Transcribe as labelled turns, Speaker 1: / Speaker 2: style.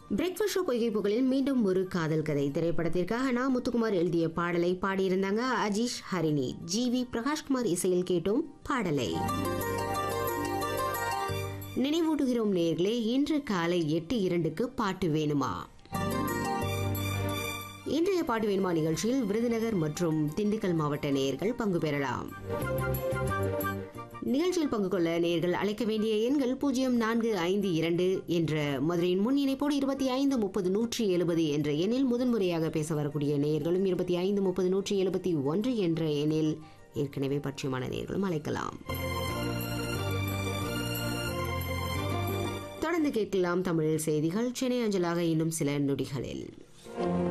Speaker 1: breakfast show பொய்கை புகழில் மீண்டும் ஒரு காதல் கதை திரைப்படத்திற்காக நான் முத்துக்குமார் எழுதிய பாடலை பாடியிருந்தாங்க அஜீஷ் ஹரிணி ஜி வி பிரகாஷ்குமார் இசையில் கேட்டோம் பாடலை நினைவூட்டுகிறோம் நேர்களே இன்று காலை எட்டு இரண்டுக்கு பாட்டு வேணுமா இன்றைய பாட்டு வேணுமா நிகழ்ச்சியில் விருதுநகர் மற்றும் திண்டுக்கல் மாவட்ட நேயர்கள் பங்கு பெறலாம் நிகழ்ச்சியில் பங்கு கொள்ள நேர்கள் அழைக்க வேண்டிய எண்கள் பூஜ்ஜியம் நான்கு ஐந்து இரண்டு என்ற மதுரையின் முன் இணைப்போடு இருபத்தி ஐந்து முப்பது நூற்றி எழுபது என்ற எண்ணில் முதன்முறையாக பேச வரக்கூடிய நேயர்களும் இருபத்தி ஐந்து முப்பது நூற்றி எழுபத்தி ஒன்று என்ற எண்ணில் ஏற்கனவே பட்சியமான நேர்களும் அழைக்கலாம் தொடர்ந்து கேட்கலாம் தமிழ் செய்திகள் சென்னை அஞ்சலாக இன்னும் சில நொடிகளில்